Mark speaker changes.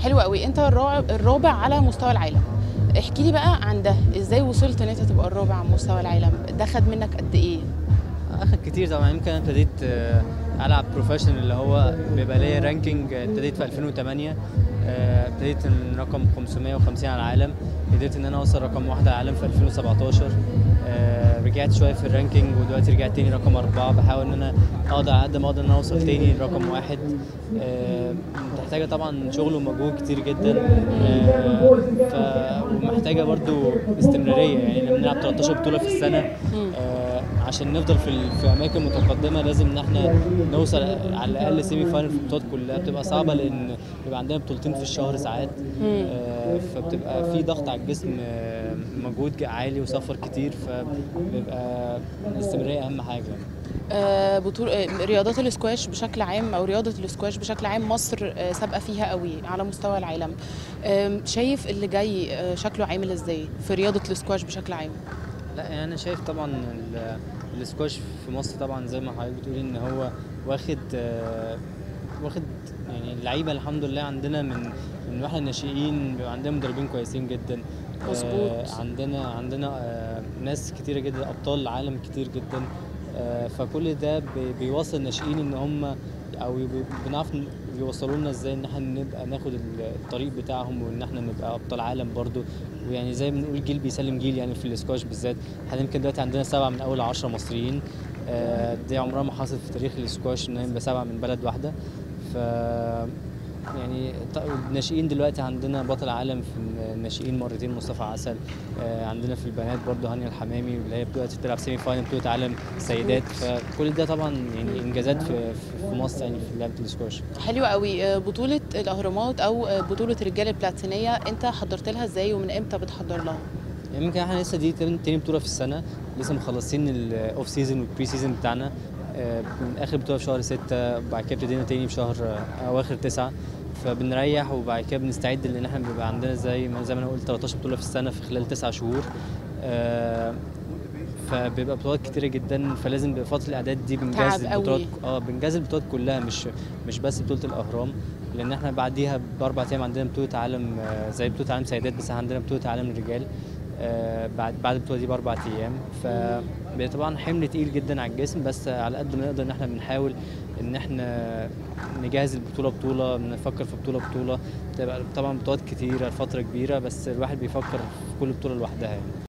Speaker 1: حلو قوي انت الرابع الرابع على مستوى العالم احكي لي بقى عن ده ازاي وصلت ان انت تبقى الرابع على مستوى العالم ده خد منك قد ايه
Speaker 2: اخد كتير طبعا يمكن انا ابتديت آه، العب بروفيشنال اللي هو بيبقى ليا رانكينج آه، ابتديت في 2008 آه، ابتديت من رقم 550 على العالم قدرت ان انا اوصل رقم واحد على العالم في 2017 آه، رجعت شويه في الرانكينج ودلوقتي رجعت تاني رقم اربعه بحاول ان انا اقدر على قد ما اقدر ان انا اوصل تاني رقم واحد آه، محتاجه طبعا شغل ومجهود كتير جدا آه، ف ومحتاجه برضو استمراريه يعني لما نلعب 13 بطوله في السنه آه، عشان نفضل في ال- في اماكن متقدمه لازم ان احنا نوصل على الاقل سيمي فاينل في البطولات كلها بتبقى صعبه لان بيبقى عندنا بطولتين في الشهر ساعات آه، فبتبقى في ضغط على الجسم آه، مجهود عالي وسفر كتير فبيبقى الاستمراريه اهم حاجه
Speaker 1: آه، بطول آه، رياضات الاسكواش بشكل عام او رياضه الاسكواش بشكل عام مصر آه، سابقه فيها قوي على مستوى العالم آم، شايف اللي جاي آه، شكله عامل ازاي في رياضه الاسكواش بشكل عام
Speaker 2: لا يعني انا شايف طبعا ال- الاسكواش في مصر طبعا زي ما حضرتك بتقولي ان هو واخد آه، واخد يعني اللعيبه الحمد لله عندنا من من واحنا ناشئين بيبقى عندنا مدربين كويسين جدا آه،
Speaker 1: مظبوط.
Speaker 2: عندنا عندنا آه، ناس كتيره جدا ابطال عالم كتير جدا آه، فكل ده بي- بيوصل الناشئين ان هم او بي- بنعرف ن- بيوصلوا لنا ازاي ان احنا نبقى ناخد ال- الطريق بتاعهم وان احنا نبقى ابطال عالم برضو ويعني زي ما بنقول جيل بيسلم جيل يعني في الاسكواش بالذات احنا يمكن دلوقتي عندنا سبعه من اول عشرة مصريين آه، دي عمرها ما حصلت في تاريخ الاسكواش ان يبقى سبعه من بلد واحده ف يعني ط- الناشئين دلوقتي عندنا بطل عالم في الناشئين مرتين مصطفى عسل آه، عندنا في البنات برضو هانيا الحمامي اللي هي دلوقتي بتلعب سيمي فاينل بطوله عالم سيدات فكل ده طبعا يعني انجازات في في مصر يعني في لعبه الاسكواش
Speaker 1: حلو قوي آه، بطوله الاهرامات او آه، بطوله رجال البلاتينيه انت حضرت لها ازاي ومن امتى بتحضر لها
Speaker 2: يعني يمكن احنا لسه دي تاني تاني بطوله في السنه لسه مخلصين الاوف سيزون والبري سيزون بتاعنا آه، من اخر بطوله في شهر ستة بعد كده ابتدينا تاني في شهر آه، اواخر تسعة فبنريح وبعد كده بنستعد لان احنا بيبقى عندنا زي ما زي ما انا قلت 13 بطوله في السنه في خلال تسع شهور آه، فبيبقى بطولات كتيرة جدا فلازم بيبقى فترة الإعداد دي بنجهز
Speaker 1: تعب قوي.
Speaker 2: البطولات اه بنجهز البطولات كلها مش مش بس بطولة الأهرام لأن احنا بعديها بأربع أيام عندنا بطولة عالم آه، زي بطولة عالم سيدات بس عندنا بطولة عالم رجال آه، بعد بعد البطولة دي بأربع أيام ف بيبقى طبعا حمل تقيل جدا على الجسم بس على قد ما نقدر إن احنا بنحاول إن احنا نجهز البطولة بطولة نفكر في بطولة بطولة تبقى طبعا بطولات كتيرة لفترة كبيرة بس الواحد بيفكر في كل بطولة لوحدها يعني